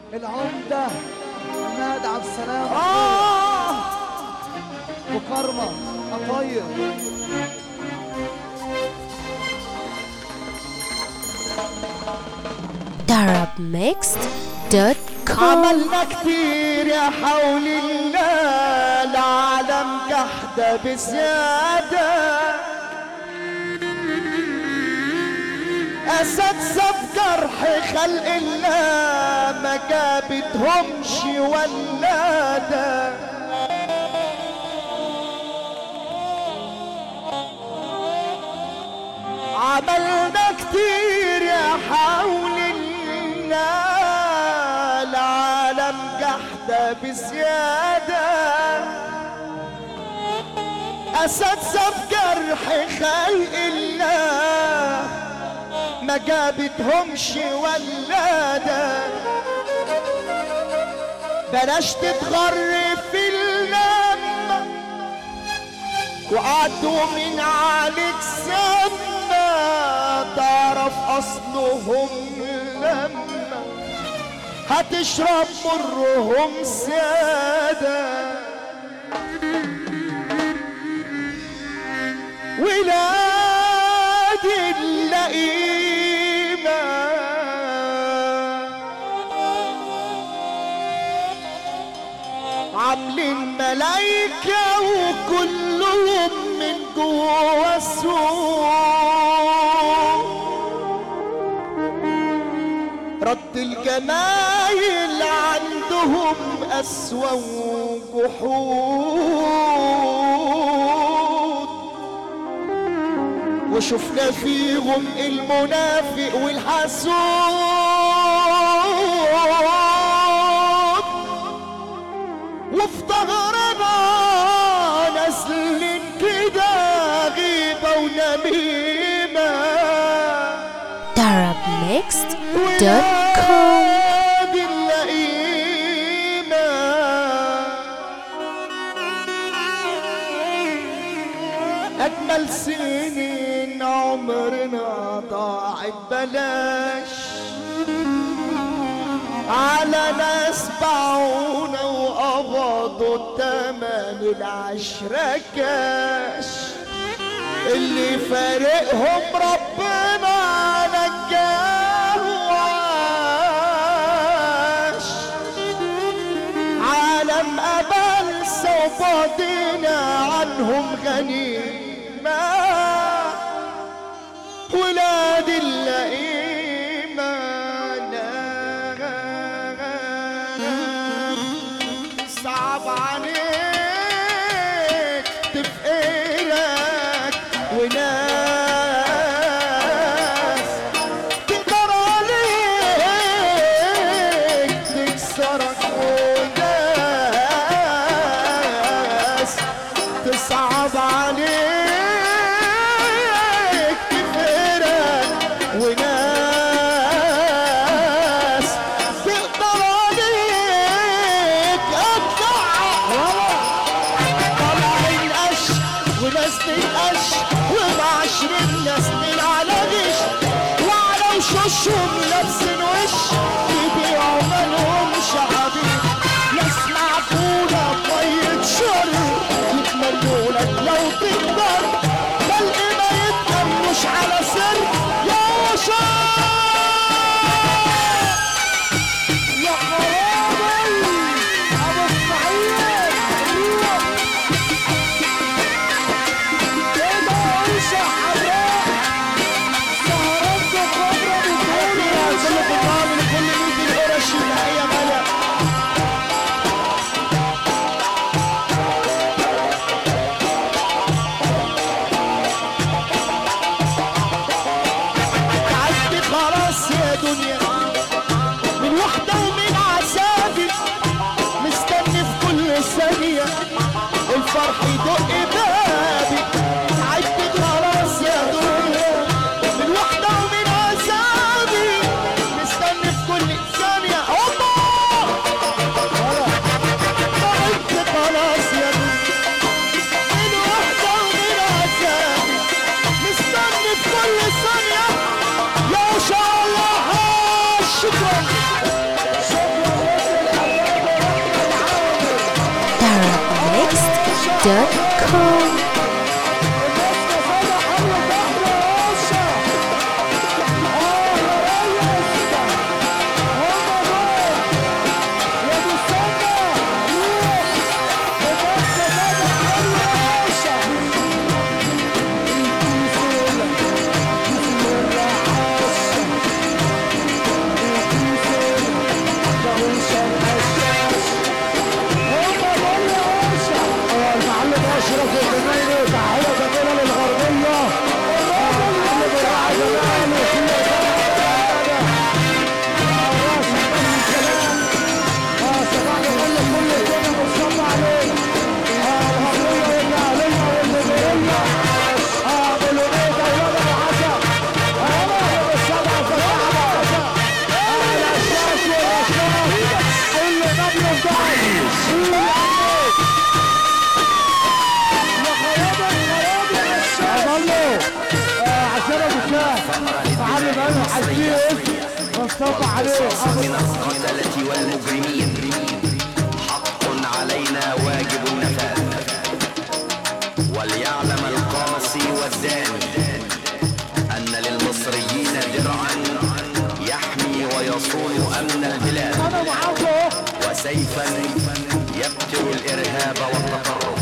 العمدة عماد عبد السلام آه مكرمة أطير darabmixed.com عملنا كتير يا حول الله العالم جحدة بزيادة أساتذة في جرح خلق الله ما جابتهمش ولادة عملنا كتير يا حول الله العالم جحدة بزيادة أساتذة في جرح خلق الله ما جابتهمش ولادة بلاش تتغر في اللمة وقعدوا من عليك سما تعرف اصلهم لما هتشرب مرهم سادة ولاد اللئيمة عاملين ملايكة وكلهم من جوا السوق رد الجمايل عندهم أسوأ وجحود وشفنا فيهم المنافق والحسود وفي ظهرنا نازلين كده غيبة ونميمة darabmixed.com ولاد اللئيمة أجمل سنين عمرنا ضاعت بلاش على ناس باعونا وقبضوا التمن العشرة كاش اللي فارقهم ربنا نجاه وعاش عالم أبلسة وبعدنا عنهم غنيمة ولاد اللئيمة صعب عليك تفقيرك وناس تقدر عليك تكسرك وناس تصعب عليك تفقيرك وناس تقدر عليك اطلع طلع القش وناس تنقش وبعشرين ناس على غش وعلى وشوشهم لابسين وش يبيعوا مالهمش حبيب ناس معقولة بمية شر يتمنوا لك لو تقدر بل ما يتأمنوش على سر يا شر يا خرابي ابو اسماعيل روح كده عيشة حراق سهرات بكبرة بتقولي يا كل خطاب لكل ميت القرش الحية ملا تعبت خلاص يا دنيا من وحدة ومن عذابي مستني في كل ثانية الفرح يدق بابي تعبت خلاص يا دنيا من وحدة ومن عذابي مستني في كل ثانية هوبا تعبت خلاص يا دنيا من وحدة ومن عذابي مستني في كل ثانية يا شاء الله شكرا شكرا الناس كفانا حلوة بحر عشا اه يا ريس هما دول يا دي السنة روح الناس كفانا حلوة عشا المعلم اشرف الجميلي تحيه جميله للغربيه المعلم راعي جمالي في صباح الفل كل الدنيا مصطفى عليه الغربيه والاهليه والمديريه ابو الوليد اولاد ابو حسن انا السبعه فتحنا حسن الاشراف والاشراف كل نبي ضعف شيل عنك يا خرابي خرابي يا الشاف عمله عشان ابو شاه معلم انا حجيه اسم مصطفى عليه من القتلة والمجرمين حق علينا واجب النفاذ وليعلم القاسي والداني أن للمصريين درعا يحمي ويصون أمن البلاد انا معاكم وسيفا يبتر الإرهاب والتطرف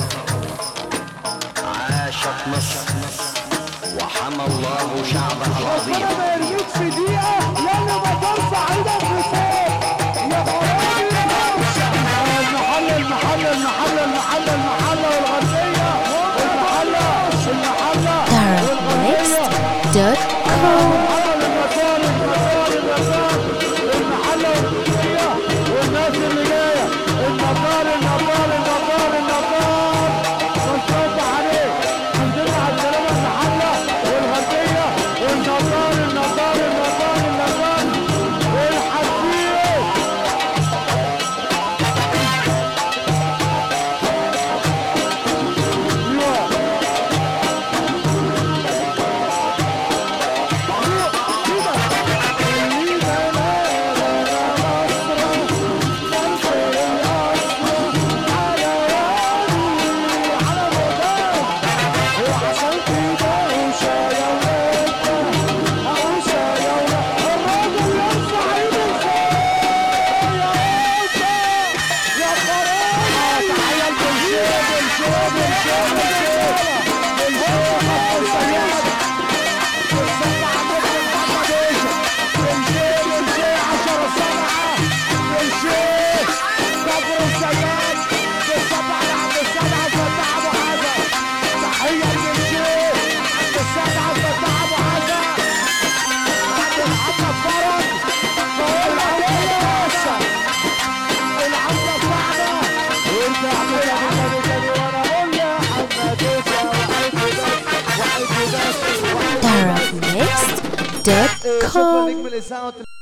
عاشت مصر وحمى الله شعبها العظيم انا ما يرميك في دقيقه لان ما ترفع ايدك لفوق يا خرابي المحل المحل المحل المحل المحل والغربيه المحله المحله DarkNext.com المحل المسار المسار المسار المحله والغربيه والناس اللي جايه النظار النظار النظار النظار مصطفى عليه عندنا على السلامه المحله والغربيه والنظار النظار النظار النظار والحسيه DarkNext.com شكرا نجم الاذاعه